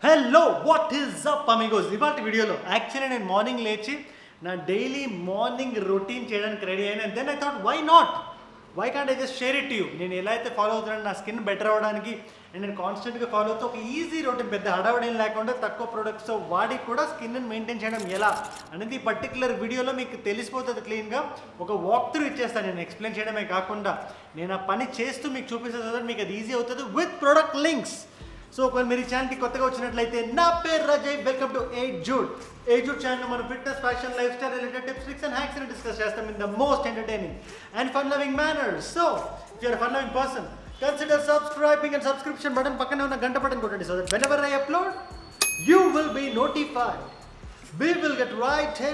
hello what is up amigos ఇవాళ వీడియోలో actually నేను మార్నింగ్ లేచి నా డైలీ మార్నింగ్ రొటీన్ చేయడానికి రెడీ అయినా then I thought why not why can't I just share it you నేను ఎలా అయితే ఫాలో అవుతున్నాను నా స్కిన్ బెటర్ అవ్వడానికి అండ్ నేను కాన్స్టెంట్గా ఫాలో అవుతూ ఒక ఈజీ రొటీన్ పెద్ద హడావడి ఏం లేకుండా తక్కువ ప్రొడక్ట్స్ వాడి కూడా స్కిన్ మెయింటైన్ చేయడం ఎలా అనేది ఈ పర్టికులర్ వీడియోలో మీకు తెలిసిపోతుంది క్లీన్గా ఒక వాక్ త్రూ ఇచ్చేస్తాను నేను ఎక్స్ప్లెయిన్ చేయడమే కాకుండా నేను ఆ పని చేస్తూ మీకు చూపిస్తే మీకు అది ఈజీ అవుతుంది విత్ ప్రొడక్ట్ లింక్స్ సో ఒకవేళ మీరు ఈ ఛానల్కి కొత్తగా వచ్చినట్లయితే నా పేరు Rajay welcome to eight Jude eight Jude channel మనం fitness fashion life style related tips tricks and hacks discuss చేస్తాం in the most entertaining and fun loving manner so if your fun loving person consider subscribing and subscription button పక్కనే ఉన్న గంట button కొట్టండి so that whenever I upload you will be notified we will get right in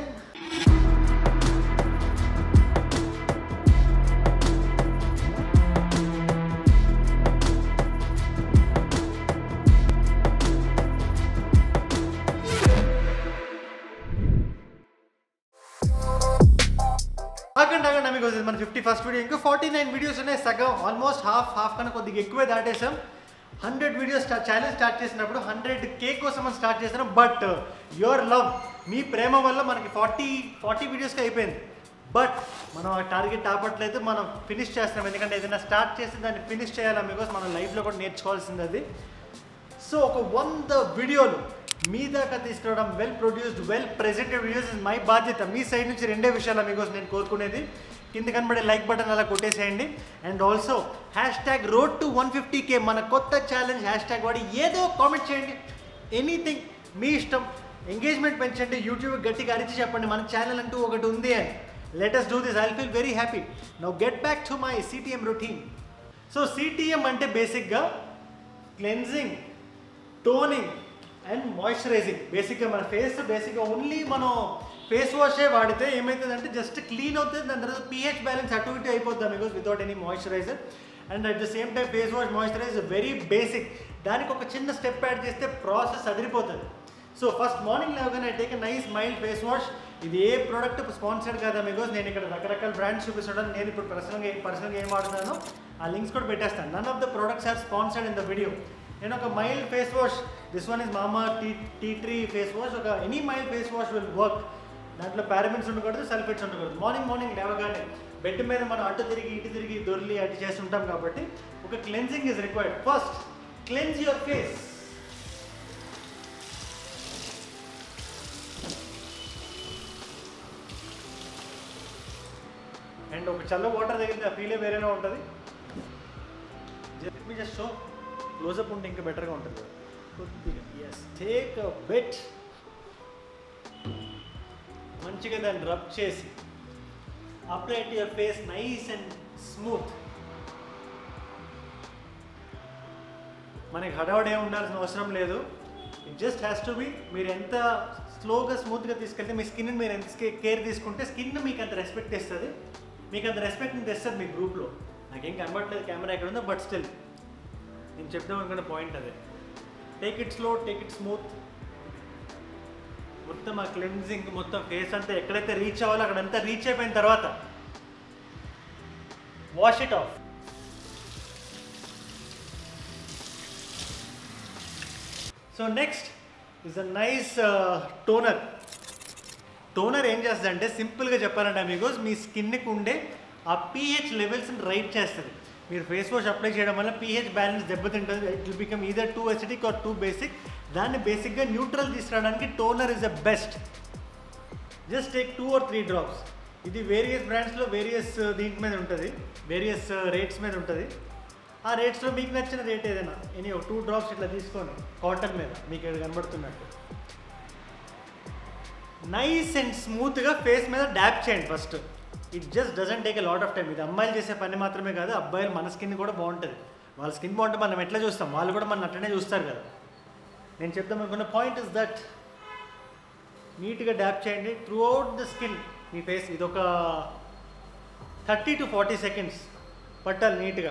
ఆగండి ఆగండి మీకు మన fifty first video ఇంకా forty nine videos ఉన్నాయి సగం ఆల్మోస్ట్ హాఫ్ హాఫ్ కన్నా కొద్దిగా ఎక్కువే దాటేసాం హండ్రెడ్ వీడియోస్ ఛాలెంజ్ స్టార్ట్ చేసినప్పుడు హండ్రెడ్ కే కోసం మనం స్టార్ట్ చేసినాం బట్ యువర్ లవ్ మీ ప్రేమ వల్ల మనకి ఫార్టీ ఫార్టీ వీడియోస్కి అయిపోయింది బట్ మనం ఆ టార్గెట్ తాపట్లేదు మనం ఫినిష్ చేస్తున్నాం ఎందుకంటే ఏదైనా స్టార్ట్ చేసి దాన్ని ఫినిష్ చేయాలా బికాస్ మనం లైఫ్లో కూడా నేర్చుకోవాల్సింది అది సో ఒక వంద వీడియోలు మీ దాకా తీసుకురావడం well produced well presented videos is my బాధ్యత మీ సైడ్ నుంచి రెండే విషయాలు మీకోసం నేను కోరుకునేది కింద కనబడే లైక్ బటన్ అలా కొట్టేసేయండి and also hashtag road to one fifty K మన కొత్త ఛాలెంజ్ హ్యాష్ ట్యాగ్ వాడి ఏదో కామెంట్ చేయండి ఎనీథింగ్ మీ ఇష్టం ఎంగేజ్మెంట్ పెంచండి యూట్యూబ్ గట్టిగా అరిచి చెప్పండి మన ఛానల్ అంటూ ఒకటి ఉంది అని latest do this I feel very happy now get back to my CTM routine so CTM అంటే బేసిక్గా క్లెన్జింగ్ టోనింగ్ అండ్ మాయిశ్చరైజింగ్ బేసిక్గా మన ఫేస్ బేసిక్గా ఓన్లీ మనం ఫేస్ వాషే వాడితే ఏమవుతుందంటే జస్ట్ క్లీన్ అవుతుంది దాని తర్వాత పిహెచ్ బ్యాలెన్స్ అటు ఇటు అయిపోద్దాం because without any moisturiser and at the same time face wash moisturiser very basic దానికి ఒక చిన్న స్టెప్ యాడ్ చేస్తే ప్రాసెస్ అదిరిపోతుంది సో ఫస్ట్ మార్నింగ్ లేవగానే take nice mild face wash ఇది ఏ ప్రోడక్ట్ స్పాన్సర్డ్ కాదా బికాస్ నేను ఇక్కడ రకరకాల బ్రాండ్స్ చూపిస్తాను నేను ఇప్పుడు పర్సనల్గా పర్సనల్గా ఏం వాడుతున్నానో ఆ లింక్స్ కూడా పెట్టేస్తాను none of the products are sponsored in the video నేను ఒక mild face wash this one is mama tea tea tree face wash ఒక any mild face wash will work దాంట్లో పారాబిన్స్ ఉండకూడదు సల్ఫేట్స్ ఉండకూడదు మార్నింగ్ మార్నింగ్ లేవగానే bed మీద మనం అటు తిరిగి ఇటు తిరిగి దొర్లి అటు చేస్తుంటాం కాబట్టి ఒక cleansing is required first cleanse your face and ఒక చల్ల వాటర్ తగిలితే ఆ ఫీలే వేరేగా ఉంటుంది మీ జస్ట్ షో క్లోజప్ ఉంటే ఇంకా బెటర్గా ఉంటుంది కొద్దిగా ఎస్ టేక్ బెట్ మంచిగా దాన్ని రబ్ చేసి apply to your face nice and smooth మనకి హడావడి ఏమి ఉండాల్సిన అవసరం లేదు it just has to be మీరు ఎంత స్లోగా స్మూత్గా తీసుకెళ్తే మీ స్కిన్ మీరు ఎంత కేర్ తీసుకుంటే స్కిన్ మీకు అంత రెస్పెక్ట్ ఇస్తుంది మీకు అంత రెస్పెక్ట్ తెస్తుంది మీ గ్రూప్లో నాకేం కనబడలేదు కెమెరా ఎక్కడ ఉందో బట్ స్టిల్ నేను చెప్దాం అనుకున్న పాయింట్ అదే take it slow take it smooth మొత్తం ఆ క్లెన్జింగ్ మొత్తం ఫేస్ అంతా ఎక్కడైతే రీచ్ అవ్వాలో అక్కడంతా రీచ్ అయిపోయిన తర్వాత wash it off so next is a nice toner toner ఏం చేస్తుంది అంటే సింపుల్గా చెప్పాలంటే మీకు మీ స్కిన్కి ఉండే ఆ పీహెచ్ లెవెల్స్ని రైట్ చేస్తుంది మీరు ఫేస్ వాష్ అప్లై చేయడం వల్ల పీహెచ్ బ్యాలెన్స్ దెబ్బతింటుంది it will become either too acidic or too basic దాన్ని బేసిక్గా న్యూట్రల్ తీసుకురావడానికి toner is the best just take two or three drops ఇది వేరియస్ బ్రాండ్స్లో వేరియస్ దీంట్ మీద ఉంటుంది వేరియస్ రేట్స్ మీద ఉంటుంది ఆ రేట్స్లో మీకు నచ్చిన రేట్ ఏదైనా ఎనీ ఒక టూ డ్రాప్స్ ఇట్లా తీసుకోండి కాటన్ మీద మీకు ఇక్కడ కనబడుతున్నట్టు నైస్ అండ్ స్మూత్గా ఫేస్ మీద డ్యాప్ చేయండి first it just doesn't take a lot of time ఇది అమ్మాయిలు చేసే పని మాత్రమే కాదు అబ్బాయిలు మన స్కిన్ కూడా బాగుంటుంది వాళ్ళ స్కిన్ బాగుంటే మనం ఎట్లా చూస్తాం వాళ్ళు కూడా మన అట్లనే చూస్తారు కదా నేను చెప్దాం అనుకున్న పాయింట్ ఇస్ దట్ నీట్గా డ్యాప్ చేయండి త్రూ అవుట్ ద స్కిన్ మీ ఫేస్ ఇది ఒక థర్టీ టు ఫార్టీ సెకండ్స్ పట్టాలి నీట్గా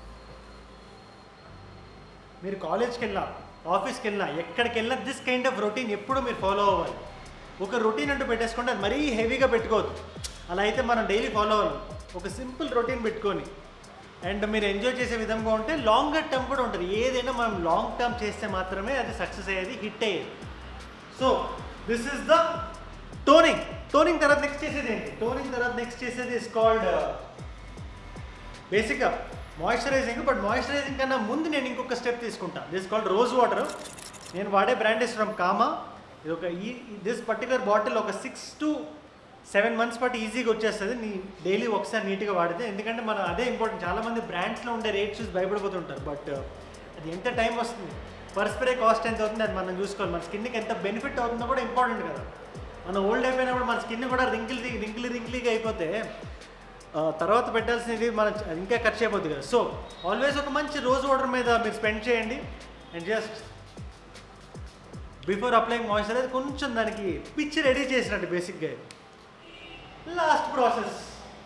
మీరు కాలేజ్కి వెళ్ళినా ఆఫీస్కి వెళ్ళినా ఎక్కడికి వెళ్ళినా దిస్ కైండ్ ఆఫ్ రొటీన్ ఎప్పుడు మీరు ఫాలో అవ్వాలి ఒక రొటీన్ అంటూ పెట్టేసుకుంటే అది మరీ హెవీగా పెట్టుకోవద్దు అలా అయితే మనం డైలీ ఫాలో అవ్వాలి ఒక సింపుల్ రొటీన్ పెట్టుకొని అండ్ మీరు ఎంజాయ్ చేసే విధంగా ఉంటే లాంగర్ టర్మ్ కూడా ఉంటుంది ఏదైనా మనం లాంగ్ టర్మ్ చేస్తే మాత్రమే అది సక్సెస్ అయ్యేది హిట్ అయ్యేది so this is the toning toning తర్వాత నెక్స్ట్ చేసేది ఏంటి టోనింగ్ తర్వాత నెక్స్ట్ చేసేది ఇస్ కాల్డ్ బేసిక్గా మాయిశ్చరైజింగ్ బట్ మాయిశ్చరైజింగ్ కన్నా ముందు నేను ఇంకొక స్టెప్ తీసుకుంటాను దిస్ కాల్డ్ రోజ్ వాటర్ నేను వాడే బ్రాండ్ ఇస్ ఫ్రమ్ కామా ఇది ఒక ఈ దిస్ పర్టికులర్ బాటిల్ ఒక సిక్స్ టు సెవెన్ మంత్స్ పాటు ఈజీగా వచ్చేస్తుంది నీ డైలీ ఒకసారి నీట్గా వాడితే ఎందుకంటే మన అదే ఇంపార్టెంట్ చాలామంది బ్రాండ్స్లో ఉండే రేట్ చూసి భయపడిపోతుంటారు బట్ అది ఎంత టైం వస్తుంది పర్ స్ప్రే కాస్ట్ ఎంత అవుతుంది అది మనం చూసుకోవాలి మన స్కిన్కి ఎంత బెనిఫిట్ అవుతుందో కూడా ఇంపార్టెంట్ కదా మనం ఓల్డ్ అయిపోయినప్పుడు మన స్కిన్ కూడా రింకిల్ రింకిల్ రింకిల్గా అయిపోతే ఆ, తర్వాత పెట్టాల్సినది మన ఇంకా ఖర్చు అయిపోతుంది కదా సో ఆల్వేస్ ఒక మంచి రోజ్ వాటర్ మీద మీరు స్పెండ్ చేయండి and just before applying moisturiser కొంచెం దానికి పిచ్చి రెడీ చేసినట్టు బేసిక్గా లాస్ట్ ప్రాసెస్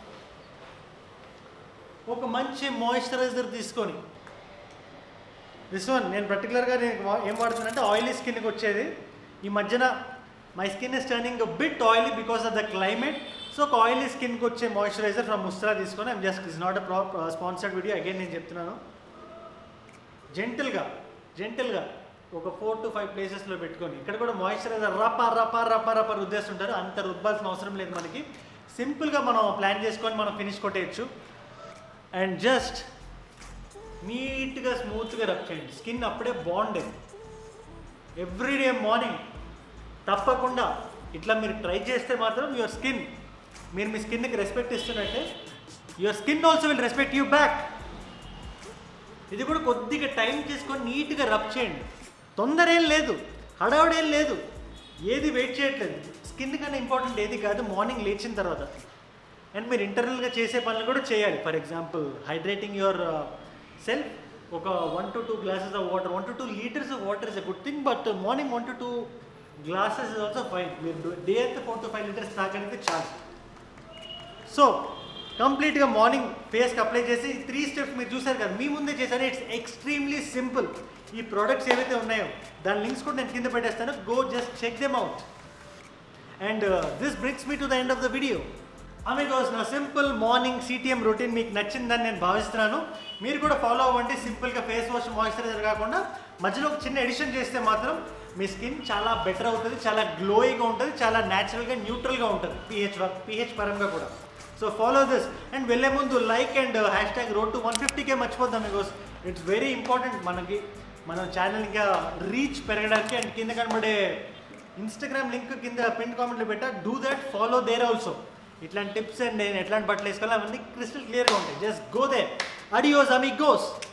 ఒక మంచి మాయిశ్చరైజర్ తీసుకొని దిస్ వన్ నేను పర్టికులర్గా నేను వా- ఏం వాడుతున్నానంటే ఆయిలీ స్కిన్కి వచ్చేది ఈ మధ్యన my skin is turning bit oily because of the climate so ఒక ఆయిలీ స్కిన్కి వచ్చే మాయిశ్చరైజర్ ఫ్రమ్ ముస్త్రా తీసుకొని I'm just is not a ప్రా స్పాన్సర్డ్ వీడియో అగైన్ నేను చెప్తున్నాను జెంటిల్గా జెంటిల్గా ఒక ఫోర్ టు ఫైవ్ ప్లేసెస్లో పెట్టుకొని ఇక్కడ కూడా మాయిశ్చరైజర్ రప రప రప రప రుద్దేస్తుంటారు అంత రుద్దాల్సిన అవసరం లేదు మనకి సింపుల్గా మనం ప్లాన్ చేసుకొని మనం ఫినిష్ కొట్టేయచ్చు అండ్ జస్ట్ నీట్గా స్మూత్గా రబ్ చేయండి స్కిన్ అప్పుడే బాగుండేది ఎవ్రీడే మార్నింగ్ తప్పకుండా ఇట్లా మీరు ట్రై చేస్తే మాత్రం యువర్ స్కిన్ మీరు మీ స్కిన్కి రెస్పెక్ట్ ఇస్తున్నట్టే your skin also will respect you back ఇది కూడా కొద్దిగా టైం తీసుకొని నీట్గా రబ్ చేయండి తొందర ఏం లేదు హడావుడేం లేదు ఏది వెయిట్ చేయట్లేదు స్కిన్ కన్నా ఇంపార్టెంట్ ఏది కాదు మార్నింగ్ లేచిన తర్వాత అండ్ మీరు ఇంటర్నల్గా చేసే పనులు కూడా చేయాలి for example hydrating yourself ఒక one to two glasses of water one to two litres of water is a good thing but morning one to two glasses is also fine మీరు day అయితే four to five litres తాగలిగితే చాలు so కంప్లీట్గా morning ఫేస్కి apply చేసి three steps మీరు చూసారు కదా మీ ముందే చేశారు ఇట్స్ ఎక్స్ట్రీమ్లీ సింపుల్ ఈ ప్రోడక్ట్స్ ఏవైతే ఉన్నాయో దాని లింక్స్ కూడా నేను కింద పెట్టేస్తాను go just check them out and this brings me to the end of the video amigos నా సింపుల్ మార్నింగ్ సిటిఎం రొటీన్ మీకు నచ్చిందని నేను భావిస్తున్నాను మీరు కూడా ఫాలో అవ్వండి సింపుల్గా ఫేస్ వాష్ మాయిశ్చరైజర్ కాకుండా మధ్యలో ఒక చిన్న ఎడిషన్ చేస్తే మాత్రం మీ స్కిన్ చాలా బెటర్ అవుతుంది చాలా గ్లోయింగ్గా ఉంటుంది చాలా న్యాచురల్గా న్యూట్రల్గా ఉంటుంది పిహెచ్ పిహెచ్ పరంగా కూడా సో ఫాలో దిస్ అండ్ వెళ్ళే ముందు like and hashtag road to one fifty K మర్చిపోద్దాం బికాస్ ఇట్స్ వెరీ ఇంపార్టెంట్ మనకి మన ఛానల్ ఇంకా రీచ్ పెరగడానికి అండ్ కింద కనబడే ఇన్స్టాగ్రామ్ లింక్ కింద పిన్ కామెంట్లో పెట్టా do that follow there also ఇట్లాంటి టిప్స్ అండ్ నేను ఎట్లాంటి బట్టలు వేసుకోవాలి అవన్నీ క్రిస్టల్ క్లియర్గా ఉంటాయి జస్ట్ గో దే అడియోస్ అమి గోస్